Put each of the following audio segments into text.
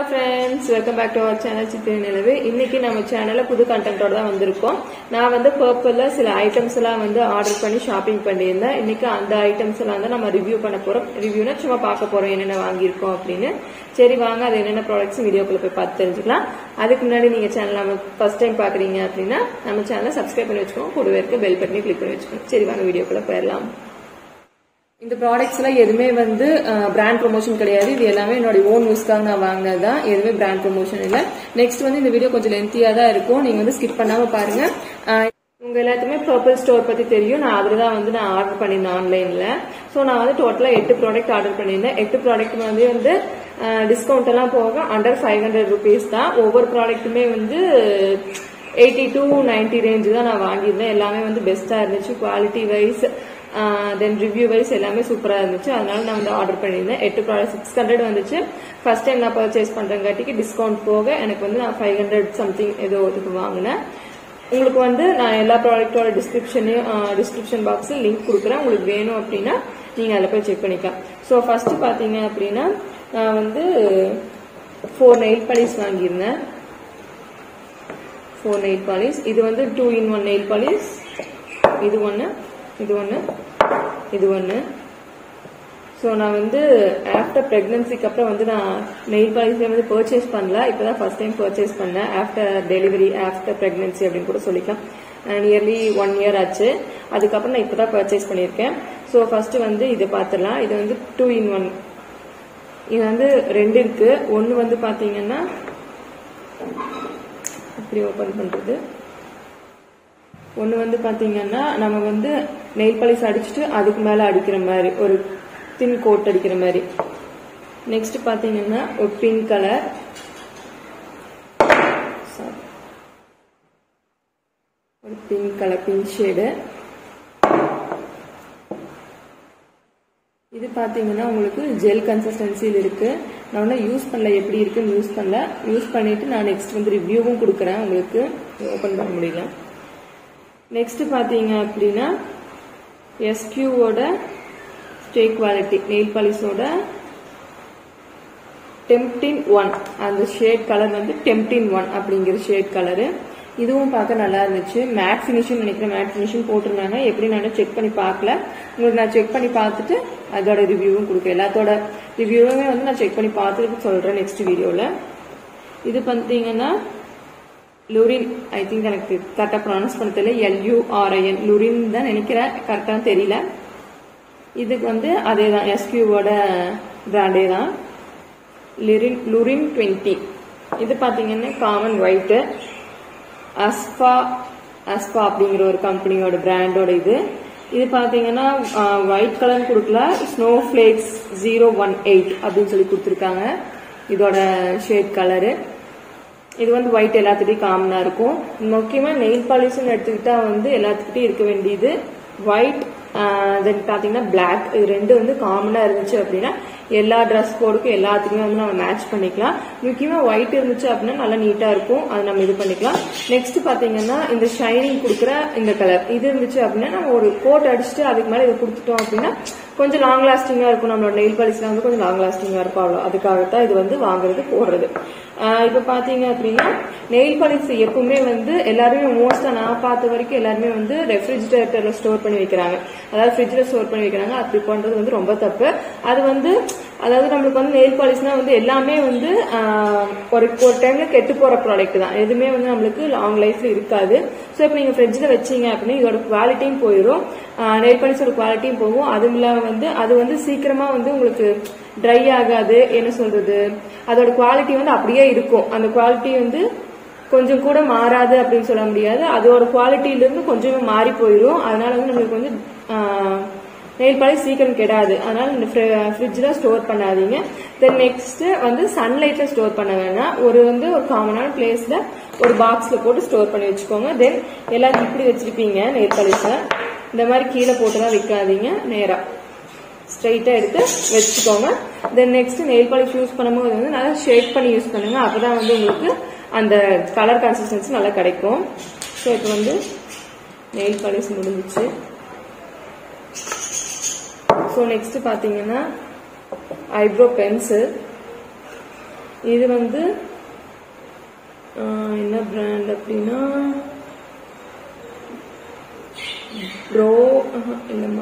friends welcome back to our channel Chithirai Nilavu இன்னைக்கு நம்ம சேனல்ல புது கண்டென்ட்டோட தான் வந்திருக்கோம் நான் வந்து பர்பிள்ல சில ஐட்டம்ஸ் எல்லாம் வந்து ஆர்டர் பண்ணி ஷாப்பிங் பண்ணியிருந்தேன் இன்னைக்கு அந்த ஐட்டம்ஸ் எல்லாம் வந்து நம்ம ரிவ்யூ பண்ண போறோம் ரிவ்யூனா சும்மா பார்க்க போறோம் என்னென்ன வாங்கியிருக்கோம் அப்படின்னு சரி வாங்க அது என்னென்ன ப்ராடக்ட்ஸ் வீடியோக்குள்ள போய் பார்த்து தெரிஞ்சுக்கலாம் அதுக்கு முன்னாடி நீங்க சேனல் நம்ம ஃபர்ஸ்ட் டைம் பாக்குறீங்க அப்படின்னா நம்ம சேனலை சப்ஸ்கிரைப் பண்ணி வச்சுக்கோங்க கூடவே இருக்க பெல் பட்டனி கிளிக் பண்ணி வச்சுக்கோங்க சரி வாங்க வீடியோக்குள்ள போயிடலாம் இந்த ப்ராடக்ட்ஸ் எல்லாம் எதுவுமே வந்து பிராண்ட் ப்ரொமோஷன் கிடையாது இது எல்லாமே என்னோட ஓன் யூஸ்க்காக நான் வாங்கினது தான் எதுவுமே பிராண்ட் ப்ரொமோஷன் இல்லை நெக்ஸ்ட் வந்து இந்த வீடியோ கொஞ்சம் லென்த்தியா தான் இருக்கும் நீங்க வந்து ஸ்கிப் பண்ணாம பாருங்க அஹ், உங்க எல்லாத்துக்குமே பர்பிள் ஸ்டோர் பத்தி தெரியும் நான் அதுல தான் வந்து நான் ஆர்டர் பண்ணியிருந்தேன் ஆன்லைன்ல ஸோ நான் வந்து டோட்டலா எட்டு ப்ராடக்ட் ஆர்டர் பண்ணியிருந்தேன் எட்டு ப்ராடக்ட் வந்து வந்து டிஸ்கவுண்ட் எல்லாம் போக அண்டர் ஃபைவ் ஹண்ட்ரட் ருபீஸ் தான் ஒவ்வொரு ப்ராடக்ட்டுமே வந்து எயிட்டி டு நைன்டி ரேஞ்சு தான் நான் வாங்கியிருந்தேன் எல்லாமே வந்து பெஸ்டா இருந்துச்சு quality wise then review wise எல்லாமே சூப்பராக இருந்துச்சு அதனால நான் வந்து ஆர்டர் பண்ணியிருந்தேன் எட்டு ப்ராடக்ட் சிக்ஸ் ஹண்ட்ரட் வந்துச்சு ஃபர்ஸ்ட் டைம் நான் பர்ச்சேஸ் பண்ணுறங்காட்டிக்கு டிஸ்கவுண்ட் போக எனக்கு வந்து நான் ஃபைவ் ஹண்ட்ரட் சம்திங் ஏதோ இதுக்கு வாங்கினேன் உங்களுக்கு வந்து நான் எல்லா ப்ராடக்ட்டோட டிஸ்கிரிப்ஷனையும் டிஸ்கிரிப்ஷன் பாக்ஸில் லிங்க் கொடுக்குறேன் உங்களுக்கு வேணும் அப்படின்னா நீங்கள் அதில் போய் செக் பண்ணிக்கலாம் ஸோ ஃபர்ஸ்ட் பார்த்தீங்க அப்படின்னா நான் வந்து ஃபோர் நெயில் பாலிஷ் வாங்கியிருந்தேன் ஃபோர் நெயில் பாலிஷ் இது வந்து two in one nail polish இது ஒன்று இது ஒன்று இது ஒன்று ஸோ நான் வந்து ஆஃப்டர் ப்ரெக்னன்சிக்கு அப்புறம் வந்து நான் நெயில் பாலிஷ்ல வந்து பர்ச்சேஸ் பண்ணல இப்போதான் ஃபர்ஸ்ட் டைம் பர்ச்சேஸ் பண்ணேன் ஆஃப்டர் டெலிவரி ஆஃப்டர் ப்ரெக்னன்சி அப்படின்னு கூட சொல்லிக்கலாம் நியர்லி ஒன் இயர் ஆச்சு அதுக்கப்புறம் நான் இப்போதான் பர்ச்சேஸ் பண்ணியிருக்கேன் ஸோ ஃபர்ஸ்ட் வந்து இது பார்த்துடலாம் இது வந்து டூ இன் ஒன் இது வந்து ரெண்டு இருக்கு ஒன்று வந்து பார்த்தீங்கன்னா இப்படி ஓப்பன் பண்றது ஒன்று வந்து பார்த்தீங்கன்னா நம்ம வந்து நெயில் பாலிஷ் அடிச்சுட்டு அதுக்கு மேலே அடிக்கிற மாதிரி ஒரு தின் கோட் அடிக்கிற மாதிரி நெக்ஸ்ட் பார்த்தீங்கன்னா ஒரு பிங்க் கலர் ஒரு பிங்க் கலர் பிங்க் ஷேடு இது பார்த்தீங்கன்னா உங்களுக்கு ஜெல் கன்சிஸ்டன்சியில் இருக்கு நான் ஒன்றும் யூஸ் பண்ணல எப்படி இருக்குன்னு யூஸ் பண்ணல யூஸ் பண்ணிட்டு நான் நெக்ஸ்ட் வந்து ரிவ்யூவும் கொடுக்குறேன் உங்களுக்கு ஓப்பன் பண்ண முடியல நெக்ஸ்ட் பார்த்தீங்க அப்படின்னா எஸ்கியூவோட ஸ்டே குவாலிட்டி நெயில் பாலிஷோட டெம்டின் ஒன் அந்த ஷேட் கலர் வந்து டெம்டின் ஒன் அப்படிங்கிற ஷேட் கலரு இதுவும் பார்க்க நல்லா இருந்துச்சு மேட் ஃபினிஷிங் நினைக்கிறேன் மேட் ஃபினிஷிங் போட்டிருந்தாங்க எப்படி நான் செக் பண்ணி பார்க்கல உங்களுக்கு நான் செக் பண்ணி பார்த்துட்டு அதோட ரிவ்யூவும் கொடுக்க எல்லாத்தோட ரிவ்யூவுமே வந்து நான் செக் பண்ணி பார்த்துட்டு சொல்றேன் நெக்ஸ்ட் வீடியோவில் இது பார்த்தீங்கன்னா லுரின் ஐ திங்க் எனக்கு கரெக்டாக ப்ரொனவுன்ஸ் பண்ண தெரியல எல்யூஆர்ஐஎன் லுரின் தான் நினைக்கிறேன் கரெக்டாக தெரியல இதுக்கு வந்து அதே தான் எஸ்கியூவோட பிராண்டே தான் லிரின் லுரின் டுவெண்ட்டி இது பார்த்தீங்கன்னா காமன் ஒயிட்டு அஸ்பா அஸ்பா அப்படிங்கிற ஒரு கம்பெனியோட பிராண்டோட இது இது பார்த்தீங்கன்னா ஒயிட் கலர் கொடுக்கல snow flakes zero one eight அப்படின்னு சொல்லி கொடுத்துருக்காங்க இதோட ஷேட் கலரு இது வந்து ஒயிட் எல்லாத்துட்டையும் காமனா இருக்கும் முக்கியமா நெயில் பாலிஷ்னு எடுத்துக்கிட்டா வந்து எல்லாத்துக்கிட்டையும் இருக்க வேண்டியது ஒயிட் தென் பாத்தீங்கன்னா பிளாக் இது ரெண்டு வந்து காமனா இருந்துச்சு அப்படின்னா எல்லா ட்ரெஸ் கோடுக்கும் எல்லாத்துக்குமே வந்து நம்ம மேட்ச் பண்ணிக்கலாம் முக்கியமா ஒயிட் இருந்துச்சு அப்படின்னா நல்லா நீட்டா இருக்கும் அது நம்ம இது பண்ணிக்கலாம் நெக்ஸ்ட் பாத்தீங்கன்னா இந்த ஷைனிங் கொடுக்குற இந்த கலர் இது இருந்துச்சு அப்படின்னா நம்ம ஒரு கோட் அடிச்சுட்டு அதுக்கு மேல இதை கொடுத்துட்டோம் அப்படின்னா கொஞ்சம் லாங் லாஸ்டிங்கா இருக்கும் நம்மளோட நெயில் பாலிஷ்ல வந்து கொஞ்சம் லாங் லாஸ்டிங்கா இருக்கும் அவ்வளோ அதுக்காகத்தான் இது வந்து வாங்குறது போடுறது ஆஹ் இப்ப பாத்தீங்க அப்படின்னா நெயில் பாலிஷ் எப்பவுமே வந்து எல்லாருமே மோஸ்டா நான் பார்த்த வரைக்கும் எல்லாருமே வந்து ரெஃப்ரிஜிரேட்டர்ல ஸ்டோர் பண்ணி வைக்கிறாங்க அதாவது ஃப்ரிட்ஜ்ல ஸ்டோர் பண்ணி வைக்கிறாங்க அப்படி பண்றது வந்து ரொம்ப தப்பு அது வந்து அதாவது நம்மளுக்கு வந்து நெயில் பாலிஷ்னா வந்து எல்லாமே வந்து ஆஹ், ஒரு ஒரு டைம்ல கெட்டு போற ப்ராடக்ட் தான் எதுவுமே வந்து நம்மளுக்கு லாங் லைஃப்ல இருக்காது ஸோ இப்போ நீங்க ஃப்ரிட்ஜில் வச்சீங்க அப்படின்னா இதோட குவாலிட்டியும் போயிடும் நெயில் பாலிஷோட குவாலிட்டியும் போகும் அதுவும் இல்லாம வந்து அது வந்து சீக்கிரமா வந்து உங்களுக்கு ட்ரை ஆகாது என்ன சொல்றது அதோட குவாலிட்டி வந்து அப்படியே இருக்கும் அந்த குவாலிட்டி வந்து கொஞ்சம் கூட மாறாது அப்படின்னு சொல்ல முடியாது அதோட குவாலிட்டியில இருந்து கொஞ்சமே மாறி போயிடும் அதனால வந்து நம்மளுக்கு வந்து நெயில் பாலிஷ் சீக்கிரம் கெடாது அதனால இந்த ஃப்ரிட்ஜில் ஸ்டோர் பண்ணாதீங்க தென் நெக்ஸ்ட் வந்து சன்லைட்ல ஸ்டோர் பண்ண வேணாம் ஒரு வந்து ஒரு காமனான பிளேஸ்ல ஒரு பாக்ஸ்ல போட்டு ஸ்டோர் பண்ணி வச்சுக்கோங்க தென் எல்லாரும் இப்படி வச்சிருப்பீங்க நெயில் பாலிஷை இந்த மாதிரி கீழே போட்டுலாம் வைக்காதீங்க நேரா ஸ்ட்ரைட்டா எடுத்து வச்சுக்கோங்க then next nail polish use பண்ணும்போது வந்து நல்லா ஷேக் பண்ணி யூஸ் பண்ணுங்க அப்பதான் வந்து உங்களுக்கு அந்த கலர் கன்சிஸ்டன்சி நல்லா கிடைக்கும் ஸோ இப்போ வந்து நெயில் பாலிஷ் முடிஞ்சிச்சு ஸோ நெக்ஸ்ட் பார்த்தீங்கன்னா ஐப்ரோ பென்சில் இது வந்து ஆஹ், என்ன பிராண்ட் அப்படின்னா ப்ரோ இல்லைம்மா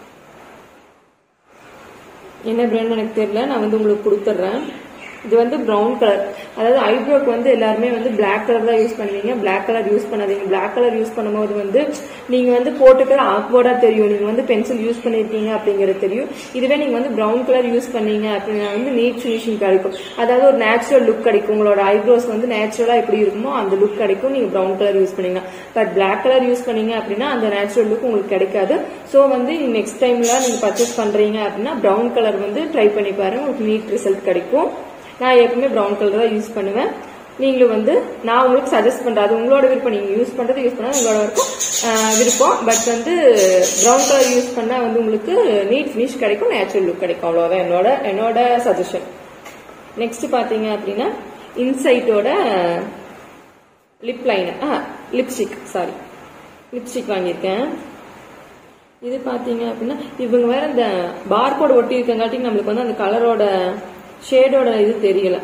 என்ன பிராண்ட் எனக்கு தெரியல நான் வந்து உங்களுக்கு கொடுத்துட்றேன் இது வந்து ப்ரௌன் கலர் அதாவது ஐப்ரோக்கு வந்து எல்லாருமே வந்து Black கலர் தான் யூஸ் பண்ணுவீங்க Black கலர் யூஸ் பண்ணாதீங்க Black கலர் யூஸ் பண்ணும்போது வந்து நீங்க வந்து போட்டுக்கிற ஆக்வர்டா தெரியும் நீங்க வந்து பென்சில் யூஸ் பண்ணிருக்கீங்க அப்படிங்கிறது தெரியும் இதுவே நீங்க வந்து ப்ரௌன் கலர் யூஸ் பண்ணீங்க அப்படின்னா வந்து நீட் ஃபினிஷிங் கிடைக்கும் அதாவது ஒரு நேச்சுரல் லுக் கிடைக்கும் உங்களோட ஐப்ரோஸ் வந்து நேச்சுரலா எப்படி இருக்குமோ அந்த லுக் கிடைக்கும் நீங்க ப்ரௌன் கலர் யூஸ் பண்ணீங்க பட் Black கலர் யூஸ் பண்ணீங்க அப்படின்னா அந்த நேச்சுரல் லுக் உங்களுக்கு கிடைக்காது ஸோ வந்து நெக்ஸ்ட் டைம்ல நீங்க பர்ச்சேஸ் பண்றீங்க அப்படின்னா ப்ரௌன் கலர் வந்து ட்ரை பண்ணி பாருங்க உங்களுக்கு நீட் ரிசல்ட் கிடைக்கும் நான் எப்பவுமே ப்ரௌன் கலர் தான் யூஸ் பண்ணுவேன் நீங்களும் வந்து நான் உங்களுக்கு சஜஸ்ட் பண்றேன் அது உங்களோட விருப்பம் நீங்க யூஸ் பண்றது யூஸ் பண்ணா உங்களோட விருப்பம் ஆஹ் விருப்பம் பட் வந்து ப்ரௌன் கலர் யூஸ் பண்ணா வந்து உங்களுக்கு நீட் ஃபினிஷ் கிடைக்கும் நேச்சுரல் லுக் கிடைக்கும் அவ்வளவுதான் என்னோட என்னோட சஜஷன் நெக்ஸ்ட் பாத்தீங்க அப்படின்னா இன்சைட்டோட லிப் லைனர் ஆ லிப்ஸ்டிக் சாரி லிப்ஸ்டிக் வாங்கியிருக்கேன் இது பாத்தீங்க அப்படின்னா இவங்க வேற இந்த பார்கோட் ஒட்டி இருக்கங்காட்டி நம்மளுக்கு வந்து அந்த கலரோட ஷேடோட இது தெரியல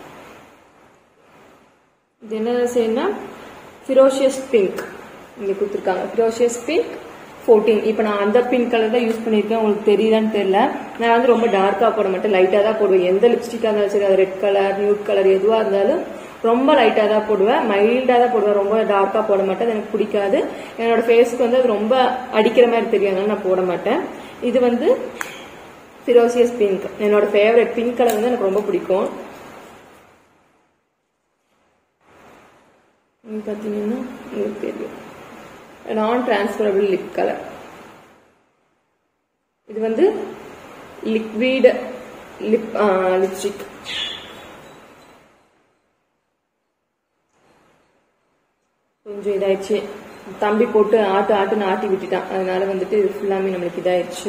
இது என்ன செய்யணும்னா ஃபிரோஷியஸ் பிங்க் இங்க கொடுத்துருக்காங்க ஃபிரோஷியஸ் பிங்க் ஃபோர்டீன் இப்போ நான் அந்த பிங்க் கலர் தான் யூஸ் பண்ணியிருக்கேன் உங்களுக்கு தெரியுதான்னு தெரியல நான் வந்து ரொம்ப டார்க்காக போட மாட்டேன் லைட்டாக தான் போடுவேன் எந்த லிப்ஸ்டிக்காக இருந்தாலும் சரி அது ரெட் கலர் நியூட் கலர் எதுவாக இருந்தாலும் ரொம்ப லைட்டாக தான் போடுவேன் மைல்டாக தான் போடுவேன் ரொம்ப டார்க்காக போட மாட்டேன் அது எனக்கு பிடிக்காது என்னோட ஃபேஸ்க்கு வந்து அது ரொம்ப அடிக்கிற மாதிரி தெரியும் அதனால நான் போட மாட்டேன் இது வந்து ஃபிரோசியஸ் பிங்க் என்னோட ஃபேவரட் பிங்க் கலர் வந்து எனக்கு ரொம்ப பிடிக்கும் இது பார்த்தீங்கன்னா உங்களுக்கு தெரியும் நான் டிரான்ஸ்பரபிள் லிப் கலர் இது வந்து லிக்விட் லிப் லிப்ஸ்டிக் கொஞ்சம் இதாயிடுச்சு தம்பி போட்டு ஆட்டு ஆட்டுன்னு ஆட்டி விட்டுட்டான் அதனால வந்துட்டு இது ஃபுல்லாமே நம்மளுக்கு இதாயிடுச்சு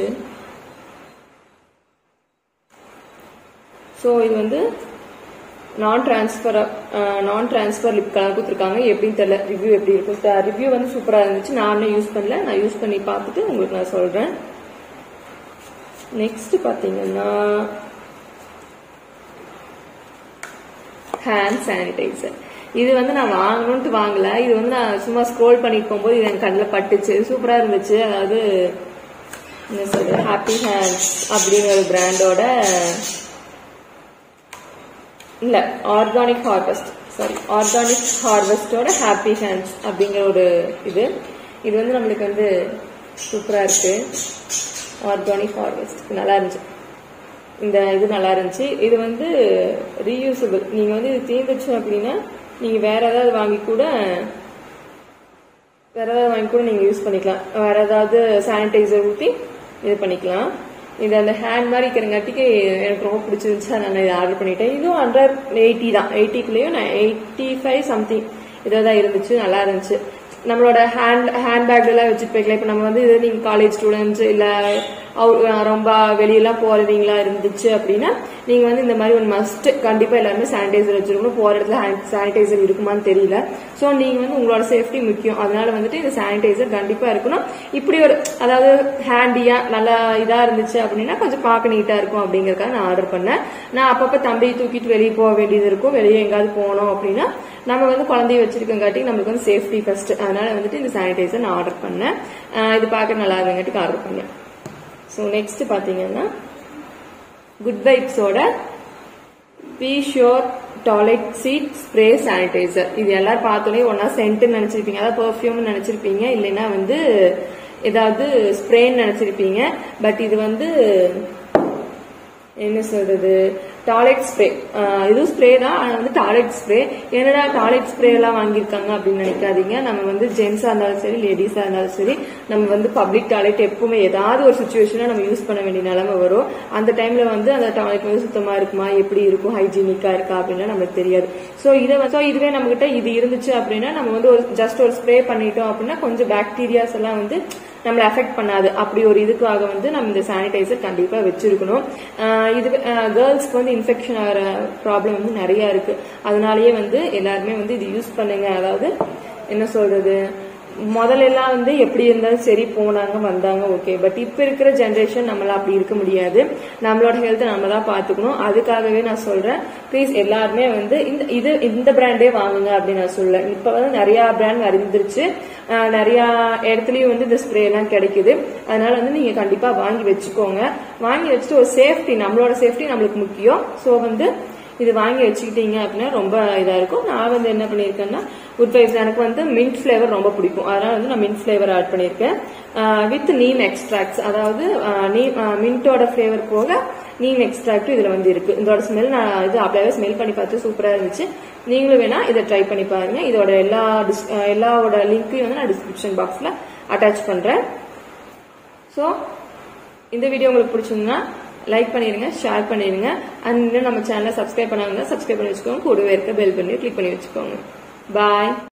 ஸோ இது வந்து நான் டிரான்ஸ்ஃபர் நான் டிரான்ஸ்ஃபர் லிப் கலர் கொடுத்துருக்காங்க எப்படின்னு தெரியல ரிவ்யூ எப்படி இருக்கும் ரிவ்யூ வந்து சூப்பராக இருந்துச்சு நானும் யூஸ் பண்ணல நான் யூஸ் பண்ணி பார்த்துட்டு உங்களுக்கு நான் சொல்கிறேன் நெக்ஸ்ட் பார்த்தீங்கன்னா ஹேண்ட் சானிடைசர் இது வந்து நான் வாங்கணும்ட்டு வாங்கல இது வந்து நான் சும்மா ஸ்க்ரோல் பண்ணிட்டு போகும்போது இது என் கண்ணில் பட்டுச்சு சூப்பரா இருந்துச்சு அதாவது என்ன சொல்றது ஹாப்பி ஹேண்ட்ஸ் அப்படிங்கிற ஒரு பிராண்டோட இல்ல ஆர்கானிக் ஹார்வெஸ்ட் சாரி ஆர்கானிக் ஹார்வெஸ்டோட ஹாப்பி ஹேண்ட்ஸ் அப்படிங்கிற ஒரு இது இது வந்து நம்மளுக்கு வந்து சூப்பரா இருக்கு ஆர்கானிக் ஹார்வெஸ்ட் நல்லா இருந்துச்சு இந்த இது நல்லா இருந்துச்சு இது வந்து ரீயூசபிள் நீங்க வந்து இது தீர்ந்துச்சு அப்படின்னா நீங்க வேற ஏதாவது வாங்கி கூட வேற ஏதாவது வாங்கி கூட நீங்க யூஸ் பண்ணிக்கலாம் வேற ஏதாவது சானிடைசர் ஊற்றி இது பண்ணிக்கலாம் இது அந்த ஹேண்ட் மாதிரி இருக்கிறங்காட்டிக்கு எனக்கு ரொம்ப பிடிச்சிருந்துச்சு அதனால நான் இதை ஆர்டர் பண்ணிட்டேன் இதுவும் அண்டர் எயிட்டி தான் எயிட்டிக்குள்ளேயும் நான் எயிட்டி ஃபைவ் சம்திங் இதாக தான் இருந்துச்சு நல்லா இருந்துச்சு நம்மளோட ஹேண்ட் ஹேண்ட் பேக்ல எல்லாம் வச்சுட்டு போய்க்கலாம் இப்போ நம்ம வந்து இது நீங்க காலேஜ் ஸ்டூடெண்ட்ஸ் இல்ல அவு- ரொம்ப வெளியெல்லாம் போறவங்களா இருந்துச்சு அப்படின்னா நீங்க வந்து இந்த மாதிரி ஒரு மஸ்ட் கண்டிப்பா எல்லாருமே சானிடைசர் வச்சிருக்கணும் போற இடத்துல சானிடைசர் இருக்குமான்னு தெரியல சோ நீங்க வந்து உங்களோட சேஃப்டி முக்கியம் அதனால வந்துட்டு இந்த சானிடைசர் கண்டிப்பா இருக்கணும் இப்படி ஒரு அதாவது ஹேண்டியா நல்லா இதா இருந்துச்சு அப்படின்னா கொஞ்சம் பார்க்க நீட்டா இருக்கும் அப்படிங்கறதுக்காக நான் ஆர்டர் பண்ணேன் நான் அப்பப்ப தம்பியை தூக்கிட்டு வெளியே போக வேண்டியது இருக்கும் வெளியே எங்காவது போனோம் அப்படின்னா நம்ம வந்து குழந்தைய வச்சிருக்கங்காட்டி நம்மளுக்கு வந்து சேஃப்டி ஃபர்ஸ்ட் அதனால வந்துட்டு இந்த சானிடைசர் நான் ஆர்டர் பண்ணேன் ஆஹ் இது பார்க்க நல்லா இருந்தங்காட்டிக்கு ஆர்டர் பண்ணேன் ஸோ நெக்ஸ்ட் பாத்தீங்கன்னா குட் வைப்ஸோட be sure toilet seat spray sanitizer இது எல்லாரும் பார்த்தோன்னே ஒன்னா சென்ட்னு நினைச்சிருப்பீங்க அதாவது பெர்ஃப்யூம்னு நினைச்சிருப்பீங்க இல்லைன்னா வந்து ஏதாவது ஸ்ப்ரேன்னு நினைச்சிருப்பீங்க பட் இது வந்து என்ன சொல்றது டாய்லெட் ஸ்ப்ரே இது ஸ்ப்ரே தான் ஆனா வந்து டாய்லெட் ஸ்ப்ரே என்னடா டாய்லெட் ஸ்ப்ரே எல்லாம் வாங்கியிருக்காங்க அப்படின்னு நினைக்காதீங்க நம்ம வந்து ஜென்ஸா இருந்தாலும் சரி லேடிஸா இருந்தாலும் சரி நம்ம வந்து பப்ளிக் டாய்லெட் எப்பவுமே ஏதாவது ஒரு சுச்சுவேஷன்ல நம்ம யூஸ் பண்ண வேண்டிய நிலைமை வரும் அந்த டைம்ல வந்து அந்த டாய்லெட் வந்து சுத்தமா இருக்குமா எப்படி இருக்கும் ஹைஜீனிக்கா இருக்கா அப்படின்னா நமக்கு தெரியாது சோ இதை ஸோ இதுவே நம்ம கிட்ட இது இருந்துச்சு அப்படின்னா நம்ம வந்து ஒரு ஜஸ்ட் ஒரு ஸ்ப்ரே பண்ணிட்டோம் அப்படின்னா கொஞ்சம் பாக்டீரியாஸ் எல்லாம் வந்து நம்மளை அஃபெக்ட் பண்ணாது அப்படி ஒரு இதுக்காக வந்து நம்ம இந்த சானிடைசர் கண்டிப்பா வச்சிருக்கணும் ஆஹ் இது கேர்ள்ஸ்க்கு வந்து இன்ஃபெக்ஷன் ஆகிற ப்ராப்ளம் வந்து நிறைய இருக்கு அதனாலயே வந்து எல்லாருமே வந்து இது யூஸ் பண்ணுங்க அதாவது என்ன சொல்றது முதல்ல எல்லாம் வந்து எப்படி இருந்தாலும் சரி போனாங்க வந்தாங்க ஓகே பட் இப்ப இருக்கிற ஜென்ரேஷன் நம்மள அப்படி இருக்க முடியாது நம்மளோட ஹெல்த் நம்ம தான் பாத்துக்கணும் அதுக்காகவே நான் சொல்றேன் ப்ளீஸ் எல்லாருமே வந்து இந்த இது இந்த பிராண்டே வாங்குங்க அப்படின்னு நான் சொல்றேன் இப்ப வந்து நிறைய பிராண்ட் அறிந்துருச்சு ஆஹ் நிறைய இடத்துலயும் வந்து இந்த ஸ்ப்ரே எல்லாம் கிடைக்குது அதனால வந்து நீங்க கண்டிப்பா வாங்கி வச்சுக்கோங்க வாங்கி வச்சுட்டு ஒரு சேஃப்டி நம்மளோட சேஃப்டி நம்மளுக்கு முக்கியம் சோ வந்து இது வாங்கி வச்சுக்கிட்டீங்க அப்படின்னா ரொம்ப இதா இருக்கும் நான் வந்து என்ன பண்ணியிருக்கேன்னா உட் வைப்ஸ் எனக்கு வந்து மின்ட் ஃபிளேவர் ரொம்ப பிடிக்கும் அதனால வந்து நான் மின்ட் ஃபிளேவர் ஆட் பண்ணியிருக்கேன் வித் நீம் எக்ஸ்ட்ராக்ட்ஸ் அதாவது நீம் மின்ட்டோட ஃபிளேவர் போக நீம் எக்ஸ்ட்ராக்ட் இதுல வந்து இருக்கு இதோட ஸ்மெல் நான் இது அப்படியே ஸ்மெல் பண்ணி பார்த்து சூப்பரா இருந்துச்சு நீங்களும் வேணா இதை ட்ரை பண்ணி பாருங்க இதோட எல்லா dis- அஹ் எல்லாவோட லிங்க்கையும் வந்து நான் டிஸ்கிரிப்ஷன் பாக்ஸ்ல அட்டாச் பண்றேன் ஸோ இந்த வீடியோ உங்களுக்கு பிடிச்சிருந்தா லைக் பண்ணிருங்க ஷேர் பண்ணிருங்க அண்ட் இன்னும் நம்ம சேனலை சப்ஸ்கிரைப் பண்ணாங்கன்னா சப்ஸ்கிரைப் பண்ணி வச்சுக்கோங்க கூடவே இருக்க பெல் பண்ணி கிளிக் பண்ணி வச்சுக்கோங்க பாய்